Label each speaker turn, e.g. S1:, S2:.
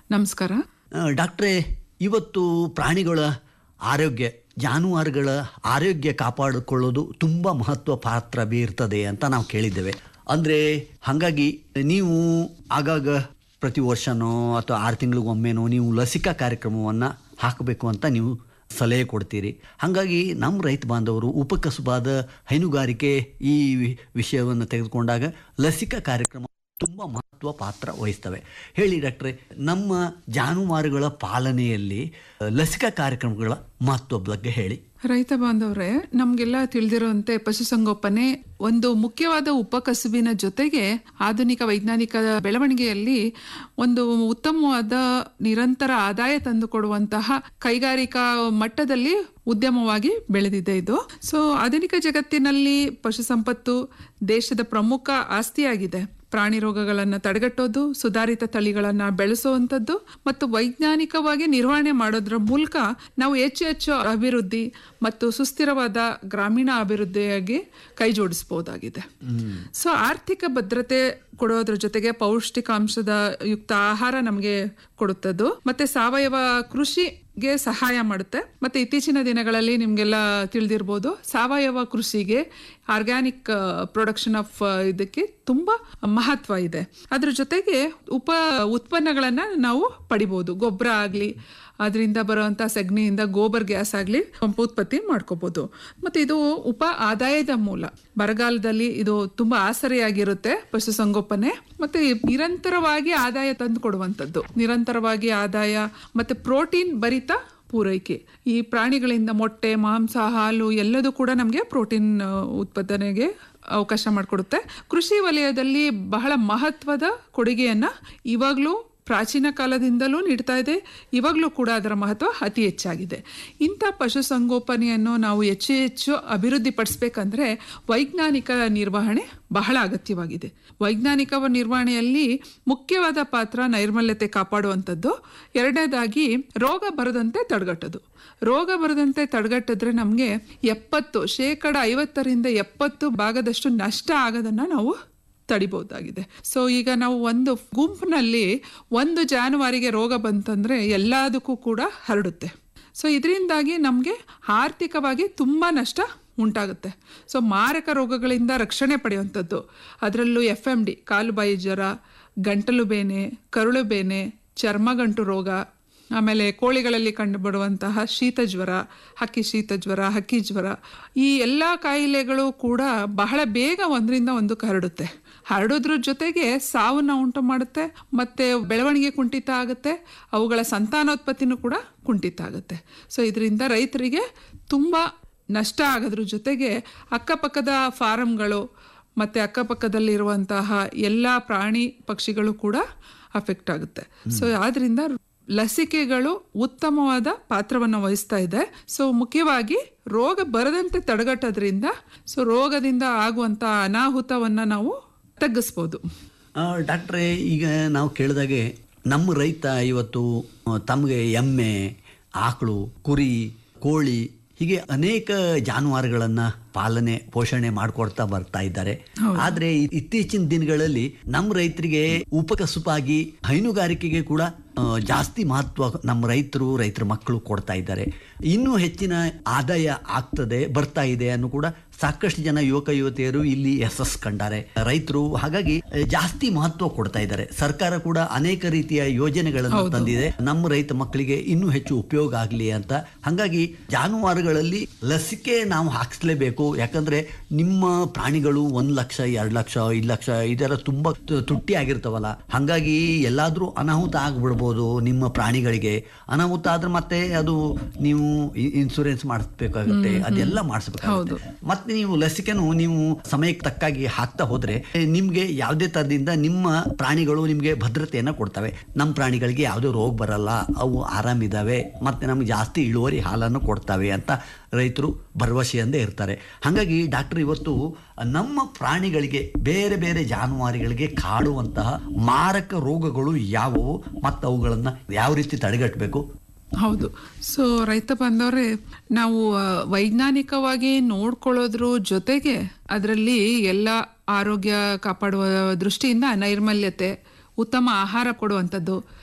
S1: ನಮಸ್ಕಾರ
S2: ಆ, ಡಾಕ್ಟ್ರೇ ಇವತ್ತು ಪ್ರಾಣಿಗಳ ಆರೋಗ್ಯ ಜಾನುವಾರುಗಳ ಆರೋಗ್ಯ ಕಾಪಾಡಿಕೊಳ್ಳೋದು ತುಂಬ ಮಹತ್ವ ಪಾತ್ರ ಬೀರ್ತದೆ ಅಂತ ನಾವು ಕೇಳಿದ್ದೇವೆ ಅಂದರೆ ಹಾಗಾಗಿ ನೀವು ಆಗಾಗ ಪ್ರತಿ ವರ್ಷನೋ ಅಥವಾ ಆರು ತಿಂಗಳಿಗೊಮ್ಮೆನೋ ನೀವು ಲಸಿಕಾ ಕಾರ್ಯಕ್ರಮವನ್ನು ಹಾಕಬೇಕು ಅಂತ ನೀವು ಸಲಹೆ ಕೊಡ್ತೀರಿ ಹಾಗಾಗಿ ನಮ್ಮ ರೈತ ಬಾಂಧವರು ಉಪಕಸುಬಾದ ಹೈನುಗಾರಿಕೆ ಈ ವಿ- ವಿಷಯವನ್ನು ತೆಗೆದುಕೊಂಡಾಗ ಲಸಿಕಾ ಕಾರ್ಯಕ್ರಮ ತುಂಬ ಮಹತ್ವ ಪಾತ್ರ ವಹಿಸ್ತವೆ ಹೇಳಿ ಡಾಕ್ಟ್ರೆ ನಮ್ಮ ಜಾನುವಾರುಗಳ ಪಾಲನೆಯಲ್ಲಿ ಅ, ಲಸಿಕಾ ಕಾರ್ಯಕ್ರಮಗಳ ಮಹತ್ವ ಬಗ್ಗೆ ಹೇಳಿ
S1: ರೈತ ಬಾಂಧವ್ರೆ ನಮ್ಗೆಲ್ಲ ತಿಳಿದಿರುವಂತೆ ಪಶುಸಂಗೋಪನೆ ಒಂದು ಮುಖ್ಯವಾದ ಉಪಕಸುಬಿನ ಜೊತೆಗೆ ಆಧುನಿಕ ವೈಜ್ಞಾನಿಕ ಬೆಳವಣಿಗೆಯಲ್ಲಿ ಒಂದು ಉತ್ತಮವಾದ ನಿರಂತರ ಆದಾಯ ತಂದುಕೊಡುವಂತಹ ಕೈಗಾರಿಕಾ ಮಟ್ಟದಲ್ಲಿ ಉದ್ಯಮವಾಗಿ ಬೆಳೆದಿದೆ ಇದು ಸೊ ಆಧುನಿಕ ಜಗತ್ತಿನಲ್ಲಿ ಪಶು ಸಂಪತ್ತು ದೇಶದ ಪ್ರಮುಖ ಆಸ್ತಿಯಾಗಿದೆ ಪ್ರಾಣಿ ರೋಗಗಳನ್ನು ತಡೆಗಟ್ಟೋದು ಸುಧಾರಿತ ತಳಿಗಳನ್ನು ಬೆಳೆಸುವಂಥದ್ದು ಮತ್ತು ವೈಜ್ಞಾನಿಕವಾಗಿ ನಿರ್ವಹಣೆ ಮಾಡೋದ್ರ ಮೂಲಕ ನಾವು ಹೆಚ್ಚು ಹೆಚ್ಚು ಅಭಿವೃದ್ಧಿ ಮತ್ತು ಸುಸ್ಥಿರವಾದ ಗ್ರಾಮೀಣ ಅಭಿವೃದ್ಧಿಯಾಗಿ ಕೈ ಜೋಡಿಸಬಹುದಾಗಿದೆ ಸೊ ಆರ್ಥಿಕ ಭದ್ರತೆ ಕೊಡೋದ್ರ ಜೊತೆಗೆ ಪೌಷ್ಟಿಕಾಂಶದ ಯುಕ್ತ ಆಹಾರ ನಮಗೆ ಕೊಡುತ್ತದ್ದು ಮತ್ತೆ ಸಾವಯವ ಕೃಷಿಗೆ ಸಹಾಯ ಮಾಡುತ್ತೆ ಮತ್ತೆ ಇತ್ತೀಚಿನ ದಿನಗಳಲ್ಲಿ ನಿಮ್ಗೆಲ್ಲ ತಿಳಿದಿರ್ಬೋದು ಸಾವಯವ ಕೃಷಿಗೆ ಆರ್ಗ್ಯಾನಿಕ್ ಪ್ರೊಡಕ್ಷನ್ ಆಫ್ ಇದಕ್ಕೆ ತುಂಬಾ ಮಹತ್ವ ಇದೆ ಅದ್ರ ಜೊತೆಗೆ ಉಪ ಉತ್ಪನ್ನಗಳನ್ನ ನಾವು ಪಡಿಬಹುದು ಗೊಬ್ಬರ ಆಗ್ಲಿ ಅದರಿಂದ ಬರುವಂತ ಸಗಣಿಯಿಂದ ಗೋಬರ್ ಗ್ಯಾಸ್ ಆಗಲಿ ಉತ್ಪತ್ತಿ ಮಾಡ್ಕೋಬಹುದು ಮತ್ತೆ ಇದು ಉಪ ಆದಾಯದ ಮೂಲ ಬರಗಾಲದಲ್ಲಿ ಇದು ತುಂಬಾ ಆಸರೆಯಾಗಿರುತ್ತೆ ಪಶುಸಂಗೋಪನೆ ಮತ್ತೆ ನಿರಂತರವಾಗಿ ಆದಾಯ ತಂದು ಕೊಡುವಂಥದ್ದು ನಿರಂತರವಾಗಿ ಆದಾಯ ಮತ್ತೆ ಪ್ರೋಟೀನ್ ಭರಿತ ಪೂರೈಕೆ ಈ ಪ್ರಾಣಿಗಳಿಂದ ಮೊಟ್ಟೆ ಮಾಂಸ ಹಾಲು ಎಲ್ಲದೂ ಕೂಡ ನಮಗೆ ಪ್ರೋಟೀನ್ ಆ, ಉತ್ಪಾದನೆಗೆ ಅವಕಾಶ ಮಾಡಿಕೊಡುತ್ತೆ ಕೃಷಿ ವಲಯದಲ್ಲಿ ಬಹಳ ಮಹತ್ವದ ಕೊಡುಗೆಯನ್ನ ಇವಾಗಲೂ ಪ್ರಾಚೀನ ಕಾಲದಿಂದಲೂ ನೀಡ್ತಾ ಇದೆ ಇವಾಗಲೂ ಕೂಡ ಅದರ ಮಹತ್ವ ಅತಿ ಹೆಚ್ಚಾಗಿದೆ ಇಂಥ ಪಶುಸಂಗೋಪನೆಯನ್ನು ನಾವು ಹೆಚ್ಚು ಹೆಚ್ಚು ಅಭಿವೃದ್ಧಿಪಡಿಸ್ಬೇಕಂದ್ರೆ ವೈಜ್ಞಾನಿಕ ನಿರ್ವಹಣೆ ಬಹಳ ಅಗತ್ಯವಾಗಿದೆ ವೈಜ್ಞಾನಿಕ ನಿರ್ವಹಣೆಯಲ್ಲಿ ಮುಖ್ಯವಾದ ಪಾತ್ರ ನೈರ್ಮಲ್ಯತೆ ಕಾಪಾಡುವಂಥದ್ದು ಎರಡನೇದಾಗಿ ರೋಗ ಬರದಂತೆ ತಡೆಗಟ್ಟೋದು ರೋಗ ಬರದಂತೆ ತಡೆಗಟ್ಟಿದ್ರೆ ನಮಗೆ ಎಪ್ಪತ್ತು ಶೇಕಡ ಐವತ್ತರಿಂದ ಎಪ್ಪತ್ತು ಭಾಗದಷ್ಟು ನಷ್ಟ ಆಗೋದನ್ನ ನಾವು ತಡಿಬಹುದಾಗಿದೆ ಸೊ ಈಗ ನಾವು ಒಂದು ಗುಂಪಿನಲ್ಲಿ ಒಂದು ಜಾನುವಾರಿಗೆ ರೋಗ ಬಂತಂದ್ರೆ ಎಲ್ಲದಕ್ಕೂ ಕೂಡ ಹರಡುತ್ತೆ ಸೊ ಇದರಿಂದಾಗಿ ನಮಗೆ ಆರ್ಥಿಕವಾಗಿ ತುಂಬ ನಷ್ಟ ಉಂಟಾಗುತ್ತೆ ಸೊ ಮಾರಕ ರೋಗಗಳಿಂದ ರಕ್ಷಣೆ ಪಡೆಯುವಂಥದ್ದು ಅದರಲ್ಲೂ ಎಫ್ ಎಮ್ ಡಿ ಕಾಲುಬಾಯಿ ಜ್ವರ ಗಂಟಲು ಬೇನೆ ಕರುಳು ಬೇನೆ ಚರ್ಮಗಂಟು ರೋಗ ಆಮೇಲೆ ಕೋಳಿಗಳಲ್ಲಿ ಕಂಡುಬರುವಂತಹ ಶೀತ ಜ್ವರ ಹಕ್ಕಿ ಶೀತ ಜ್ವರ ಹಕ್ಕಿ ಜ್ವರ ಈ ಎಲ್ಲ ಕಾಯಿಲೆಗಳು ಕೂಡ ಬಹಳ ಬೇಗ ಒಂದರಿಂದ ಒಂದಕ್ಕೆ ಹರಡುತ್ತೆ ಹರಡೋದ್ರ ಜೊತೆಗೆ ಸಾವನ್ನ ಉಂಟು ಮಾಡುತ್ತೆ ಮತ್ತೆ ಬೆಳವಣಿಗೆ ಕುಂಠಿತ ಆಗುತ್ತೆ ಅವುಗಳ ಸಂತಾನೋತ್ಪತ್ತಿನೂ ಕೂಡ ಕುಂಠಿತ ಆಗುತ್ತೆ ಸೊ ಇದರಿಂದ ರೈತರಿಗೆ ತುಂಬ ನಷ್ಟ ಆಗೋದ್ರ ಜೊತೆಗೆ ಅಕ್ಕಪಕ್ಕದ ಫಾರಂಗಳು ಮತ್ತು ಅಕ್ಕಪಕ್ಕದಲ್ಲಿರುವಂತಹ ಎಲ್ಲ ಪ್ರಾಣಿ ಪಕ್ಷಿಗಳು ಕೂಡ ಅಫೆಕ್ಟ್ ಆಗುತ್ತೆ ಸೊ ಆದ್ರಿಂದ ಲಸಿಕೆಗಳು ಉತ್ತಮವಾದ ಪಾತ್ರವನ್ನು ವಹಿಸ್ತಾ ಇದೆ ಸೊ ಮುಖ್ಯವಾಗಿ ರೋಗ ಬರದಂತೆ ತಡೆಗಟ್ಟೋದ್ರಿಂದ ಸೊ ರೋಗದಿಂದ ಆಗುವಂತ ಅನಾಹುತವನ್ನ ನಾವು ತಗ್ಗಿಸ್ಬೋದು
S2: ಆ, ಡಾಕ್ಟ್ರೇ ಈಗ ನಾವು ಕೇಳಿದಾಗೆ ನಮ್ಮ ರೈತ ಇವತ್ತು ಆ, ತಮಗೆ ಎಮ್ಮೆ ಆಕಳು ಕುರಿ ಕೋಳಿ ಹೀಗೆ ಅನೇಕ ಜಾನುವಾರುಗಳನ್ನ ಪಾಲನೆ ಪೋಷಣೆ ಮಾಡ್ಕೊಡ್ತಾ ಬರ್ತಾ ಇದ್ದಾರೆ ಆದ್ರೆ ಇ- ಇತ್ತೀಚಿನ ದಿನಗಳಲ್ಲಿ ನಮ್ಮ ರೈತರಿಗೆ ಉಪಕಸುಪಾಗಿ ಹೈನುಗಾರಿಕೆಗೆ ಕೂಡ ಆ, ಜಾಸ್ತಿ ಮಹತ್ವ ನಮ್ಮ ರೈತರು ರೈತರ ಮಕ್ಕಳು ಕೊಡ್ತಾ ಇದ್ದಾರೆ ಇನ್ನೂ ಹೆಚ್ಚಿನ ಆದಾಯ ಆಗ್ತದೆ ಬರ್ತಾ ಇದೆ ಅನ್ನೋ ಕೂಡ ಸಾಕಷ್ಟು ಜನ ಯುವಕ ಯುವತಿಯರು ಇಲ್ಲಿ ಯಶಸ್ ಕಂಡಾರೆ ರೈತರು ಹಾಗಾಗಿ ಆ, ಜಾಸ್ತಿ ಮಹತ್ವ ಕೊಡ್ತಾ ಇದ್ದಾರೆ ಸರ್ಕಾರ ಕೂಡ ಅನೇಕ ರೀತಿಯ ಯೋಜನೆಗಳನ್ನು ತಂದಿದೆ ನಮ್ಮ ರೈತ ಮಕ್ಕಳಿಗೆ ಇನ್ನೂ ಹೆಚ್ಚು ಉಪಯೋಗ ಆಗಲಿ ಅಂತ ಹಾಗಾಗಿ ಜಾನುವಾರುಗಳಲ್ಲಿ ಲಸಿಕೆ ನಾವು ಹಾಕಿಸ್ಲೇಬೇಕು ಯಾಕಂದ್ರೆ ನಿಮ್ಮ ಪ್ರಾಣಿಗಳು ಒಂದ್ ಲಕ್ಷ ಎರಡು ಲಕ್ಷ ಐದು ಲಕ್ಷ ಇದರ ತುಂಬಾ ತು- ತುಟ್ಟಿ ಆಗಿರ್ತಾವಲ್ಲ ಹಾಗಾಗಿ ಎಲ್ಲಾದ್ರೂ ಅನಾಹುತ ಆಗ್ಬಿಡ್ಬೋದು ನಿಮ್ಮ ಪ್ರಾಣಿಗಳಿಗೆ ಅನಾಹುತ ಆದ್ರೆ ಮತ್ತೆ ಅದು ನೀವು ಇನ್ಸೂರೆನ್ಸ್ ಮಾಡಿಸ್ಬೇಕಾಗುತ್ತೆ ಅದೆಲ್ಲ ಮಾಡಿಸ್ಬೇಕಾಗುತ್ತೆ ಮತ್ತೆ ನೀವು ಲಸಿಕೆನು ನೀವು ಸಮಯಕ್ಕೆ ತಕ್ಕಾಗಿ ಹಾಕ್ತಾ ಹೋದ್ರೆ ಏ, ನಿಮ್ಗೆ ಯಾವುದೇ ತರದಿಂದ ನಿಮ್ಮ ಪ್ರಾಣಿಗಳು ನಿಮ್ಗೆ ಭದ್ರತೆಯನ್ನ ಕೊಡ್ತವೆ ನಮ್ಮ ಪ್ರಾಣಿಗಳಿಗೆ ಯಾವುದೇ ರೋಗ ಬರಲ್ಲ ಅವು ಆರಾಮಿದಾವೆ ಮತ್ತೆ ನಮ್ಗೆ ಜಾಸ್ತಿ ಇಳುವರಿ ಹಾಲನ್ನು ಕೊಡ್ತವೆ ಅಂತ ರೈತರು ಭರವಸೆಯಿಂದ ಇರ್ತಾರೆ ಹಾಗಾಗಿ ಡಾಕ್ಟರ್ ಇವತ್ತು ನಮ್ಮ ಪ್ರಾಣಿಗಳಿಗೆ ಬೇರೆ ಬೇರೆ ಜಾನುವಾರುಗಳಿಗೆ ಕಾಡುವಂತಹ ಮಾರಕ ರೋಗಗಳು ಯಾವುವು ಮತ್ತು ಅವುಗಳನ್ನು ಯಾವ ರೀತಿ ತಡೆಗಟ್ಟಬೇಕು
S1: ಹೌದು ಸೊ ರೈತ ಬಂದವ್ರೆ ನಾವು ಆ, ವೈಜ್ಞಾನಿಕವಾಗಿ ನೋಡ್ಕೊಳ್ಳೋದ್ರ ಜೊತೆಗೆ ಅದರಲ್ಲಿ ಎಲ್ಲ ಆರೋಗ್ಯ ಕಾಪಾಡುವ ದೃಷ್ಟಿಯಿಂದ ನೈರ್ಮಲ್ಯತೆ ಉತ್ತಮ ಆಹಾರ ಕೊಡುವಂಥದ್ದು